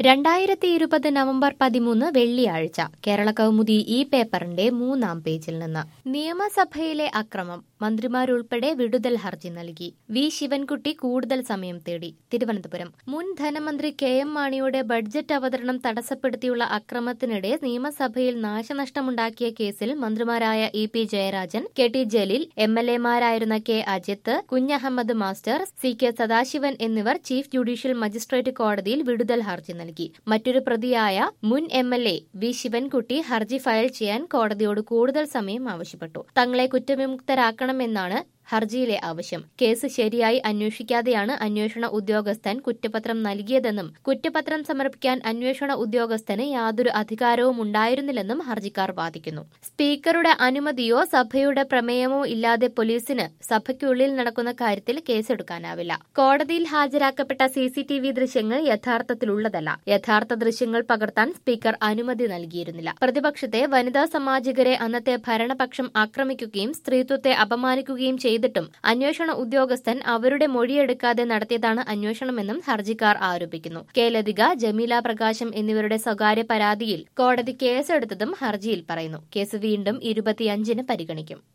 രണ്ടായിരത്തി ഇരുപത് നവംബർ പതിമൂന്ന് വെള്ളിയാഴ്ച കേരള കൗമുദി ഈ പേപ്പറിന്റെ മൂന്നാം പേജിൽ നിന്ന് നിയമസഭയിലെ അക്രമം മന്ത്രിമാരുൾപ്പെടെ വിടുതൽ ഹർജി നൽകി വി ശിവൻകുട്ടി കൂടുതൽ സമയം തേടി തിരുവനന്തപുരം മുൻ ധനമന്ത്രി കെ എം മാണിയുടെ ബഡ്ജറ്റ് അവതരണം തടസ്സപ്പെടുത്തിയുള്ള അക്രമത്തിനിടെ നിയമസഭയിൽ നാശനഷ്ടമുണ്ടാക്കിയ കേസിൽ മന്ത്രിമാരായ E P Jayarajan K T Jaleel M L എമാരായിരുന്ന K Ajith Kunhammed master C K Sadasivan എന്നിവർ ചീഫ് ജുഡീഷ്യൽ മജിസ്ട്രേറ്റ് കോടതിയിൽ വിടുതൽ ഹർജി നൽകി മറ്റൊരു പ്രതിയായ മുൻ M L A V Sivankutty ഹർജി ഫയൽ ചെയ്യാൻ കോടതിയോട് കൂടുതൽ സമയം ആവശ്യപ്പെട്ടു തങ്ങളെ കുറ്റവിമുക്തരാക്കണമെന്നാണ് ഹർജിയിലെ ആവശ്യം കേസ് ശരിയായി അന്വേഷിക്കാതെയാണ് അന്വേഷണ ഉദ്യോഗസ്ഥൻ കുറ്റപത്രം നൽകിയതെന്നും കുറ്റപത്രം സമർപ്പിക്കാൻ അന്വേഷണ ഉദ്യോഗസ്ഥന് യാതൊരു അധികാരവും ഉണ്ടായിരുന്നില്ലെന്നും ഹർജിക്കാർ വാദിക്കുന്നു സ്പീക്കറുടെ അനുമതിയോ സഭയുടെ പ്രമേയമോ ഇല്ലാതെ പോലീസിന് സഭയ്ക്കുള്ളിൽ നടക്കുന്ന കാര്യത്തിൽ കേസെടുക്കാനാവില്ല കോടതിയിൽ ഹാജരാക്കപ്പെട്ട സി സി ടി വി ദൃശ്യങ്ങൾ യഥാർത്ഥത്തിലുള്ളതല്ല യഥാർത്ഥ ദൃശ്യങ്ങൾ പകർത്താൻ സ്പീക്കർ അനുമതി നൽകിയിരുന്നില്ല പ്രതിപക്ഷത്തെ വനിതാ സാമാജികരെ അന്നത്തെ ഭരണപക്ഷം ആക്രമിക്കുകയും സ്ത്രീത്വത്തെ അപമാനിക്കുകയും ചെയ്തിട്ടും അന്വേഷണ ഉദ്യോഗസ്ഥൻ അവരുടെ മൊഴിയെടുക്കാതെ നടത്തിയതാണ് അന്വേഷണമെന്നും ഹർജിക്കാർ ആരോപിക്കുന്നു കെ ലതിക ജമീല പ്രകാശം എന്നിവരുടെ സ്വകാര്യ പരാതിയിൽ കോടതി കേസെടുത്തതും ഹർജിയിൽ പറയുന്നു കേസ് വീണ്ടും ഇരുപത്തിയഞ്ചിന് പരിഗണിക്കും